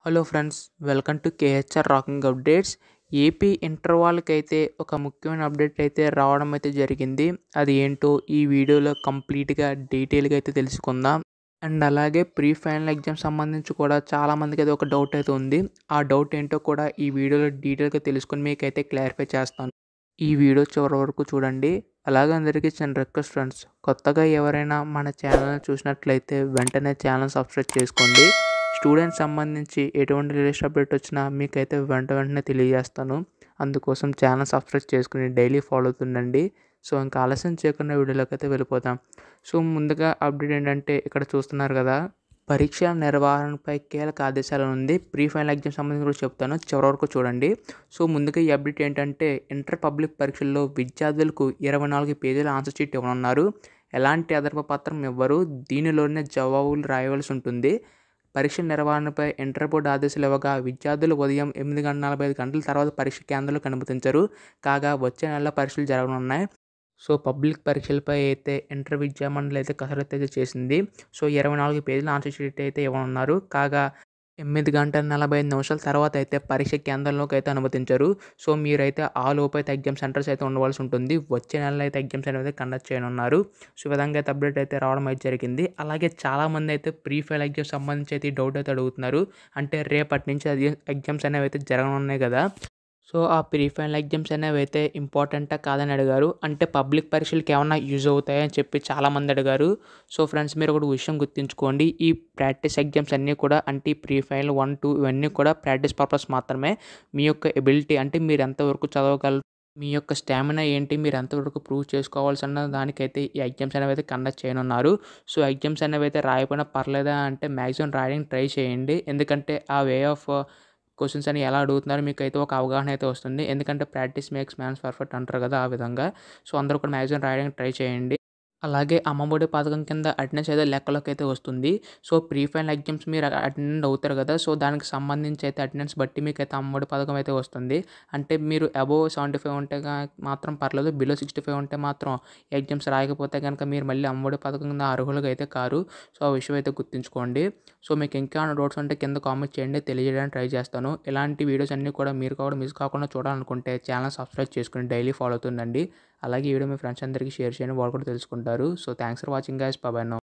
hello friends welcome to KHR rocking updates AP inter వాళ్ళకైతే ఒక ముఖ్యమైన అప్డేట్ అయితే రావడం అయితే జరిగింది అది ఏంటో ఈ వీడియోలో కంప్లీట్గా డీటెయిల్గా అయితే తెలుసుకుందాం అండ్ అలాగే ప్రీ ఫైనల్ ఎగ్జామ్ సంబంధించి కూడా చాలామందికి అయితే ఒక డౌట్ అయితే ఉంది ఆ డౌట్ ఏంటో కూడా ఈ వీడియోలో డీటెయిల్గా తెలుసుకొని మీకు అయితే క్లారిఫై చేస్తాను ఈ వీడియో చివరి వరకు చూడండి అలాగే అందరికీ చిన్న రిక్వెస్ట్ ఫ్రెండ్స్ కొత్తగా ఎవరైనా మన ఛానల్ చూసినట్లయితే వెంటనే ఛానల్ సబ్స్క్రైబ్ చేసుకోండి స్టూడెంట్స్ సంబంధించి ఎటువంటి లేటెస్ట్ అప్డేట్ వచ్చినా మీకైతే వెంట వెంటనే తెలియజేస్తాను అందుకోసం ఛానల్ సబ్స్క్రైబ్ చేసుకుని డైలీ ఫాలో అవుతుండండి సో ఇంకా ఆలస్యం చేయకుండా వీడియోలోకి అయితే వెళ్ళిపోతాం సో ముందుగా అప్డేట్ ఏంటంటే ఇక్కడ చూస్తున్నారు కదా పరీక్ష నిర్వహణపై కీలక ఆదేశాలు ఉంది ప్రీ ఫైనల్ ఎగ్జామ్ సంబంధించి కూడా చెప్తాను చివరి వరకు చూడండి సో ముందుగా ఈ అప్డేట్ ఏంటంటే ఇంటర్ పబ్లిక్ పరీక్షల్లో విద్యార్థులకు ఇరవై నాలుగు పేజీల ఆన్సర్ షీట్ ఇవ్వనున్నారు ఎలాంటి అదనపు పత్రం ఇవ్వరు దీనిలోనే జవాబులు రాయవలసి ఉంటుంది పరీక్ష నిర్వహణపై ఇంటర్ బోర్డు ఆదేశాలు ఇవ్వగా విద్యార్థులు ఉదయం ఎనిమిది గంటల నలభై ఐదు గంటల తర్వాత పరీక్ష కేంద్రాలు కనుమతించరు కాగా వచ్చే నెలలో పరీక్షలు జరగనున్నాయి సో పబ్లిక్ పరీక్షలపై అయితే ఇంటర్ విద్యా మండలి అయితే కసరత్తు అయితే చేసింది సో ఇరవై నాలుగు పేజీల ఆన్సర్ షీట్ అయితే ఇవ్వనున్నారు కాగా ఎనిమిది గంటల నలభై ఐదు నిమిషాల తర్వాత అయితే పరీక్ష కేంద్రంలోకి అయితే అనుమతించారు సో మీరైతే ఆ లోపు అయితే ఎగ్జామ్ సెంటర్స్ అయితే ఉండవలసి ఉంటుంది వచ్చే నెలలో అయితే ఎగ్జామ్స్ అనేది కండక్ట్ చేయనున్నారు సో ఈ విధంగా అయితే అప్డేట్ అయితే రావడం అయితే జరిగింది అలాగే చాలామంది అయితే ప్రీ ఫైల్ ఎగ్జామ్ సంబంధించి అయితే డౌట్ అయితే అడుగుతున్నారు అంటే రేపటి నుంచి అది ఎగ్జామ్స్ అనేవి అయితే జరగనున్నాయి కదా సో ఆ ప్రీ ఫైనల్ ఎగ్జామ్స్ అనేవి అయితే ఇంపార్టెంటా కాదని అడిగారు అంటే పబ్లిక్ పరీక్షలకి ఏమన్నా యూజ్ అవుతాయని చెప్పి చాలామంది అడిగారు సో ఫ్రెండ్స్ మీరు ఒకటి విషయం గుర్తుంచుకోండి ఈ ప్రాక్టీస్ ఎగ్జామ్స్ అన్నీ కూడా అంటే ఈ ప్రీ ఫైనల్ వన్ టూ ఇవన్నీ కూడా ప్రాక్టీస్ పర్పస్ మాత్రమే మీ యొక్క ఎబిలిటీ అంటే మీరు ఎంతవరకు చదవగలరు మీ యొక్క స్టామినా ఏంటి మీరు ఎంతవరకు ప్రూవ్ చేసుకోవాల్సిన దానికైతే ఈ ఎగ్జామ్స్ అనేవి అయితే కండక్ట్ చేయనున్నారు సో ఎగ్జామ్స్ అనేవి అయితే రాయకపోయినా పర్లేదా అంటే మ్యాక్సిమం రాయడానికి ట్రై చేయండి ఎందుకంటే ఆ వే ఆఫ్ క్వశ్చన్స్ అని ఎలా అడుగుతున్నారో మీకు అయితే ఒక అవగాహన అయితే వస్తుంది ఎందుకంటే ప్రాక్టీస్ మేక్స్ మ్యాన్స్ పర్ఫెక్ట్ అంటారు కదా ఆ విధంగా సో అందరూ కూడా మ్యాక్సిమం రాయడానికి ట్రై చేయండి అలాగే అమ్మఒడి పథకం కింద అటెండెన్స్ అయితే లెక్కలోకి అయితే వస్తుంది సో ప్రీ ఫైనల్ ఎగ్జామ్స్ మీరు అటెండ్ అవుతారు కదా సో దానికి సంబంధించి అయితే అటెండెన్స్ బట్టి మీకు అయితే అమ్మఒడి పథకం అయితే వస్తుంది అంటే మీరు అబోవ్ సెవెంటీ ఫైవ్ ఉంటే మాత్రం పర్లేదు బిలో సిక్స్టీ ఫైవ్ ఉంటే మాత్రం ఎగ్జామ్స్ రాయకపోతే కనుక మీరు మళ్ళీ అమ్మఒడి పథకం కింద అర్హులుగా అయితే కారు సో ఆ విషయం అయితే గుర్తుంచుకోండి సో మీకు ఇంకా డౌట్స్ ఉంటే కింద కామెంట్ చేయండి తెలియజేయడానికి ట్రై చేస్తాను ఇలాంటి వీడియోస్ అన్నీ కూడా మీరు కూడా మిస్ కాకుండా చూడాలనుకుంటే ఛానల్ సబ్స్క్రైబ్ చేసుకుని డైలీ ఫాలో అవుతుందండి అలాగే ఈ వీడియో మీ ఫ్రెండ్స్ అందరికీ షేర్ చేయండి వాళ్ళు కూడా తెలుసుకుంటారు so thanks for watching guys బాబాయ్ నో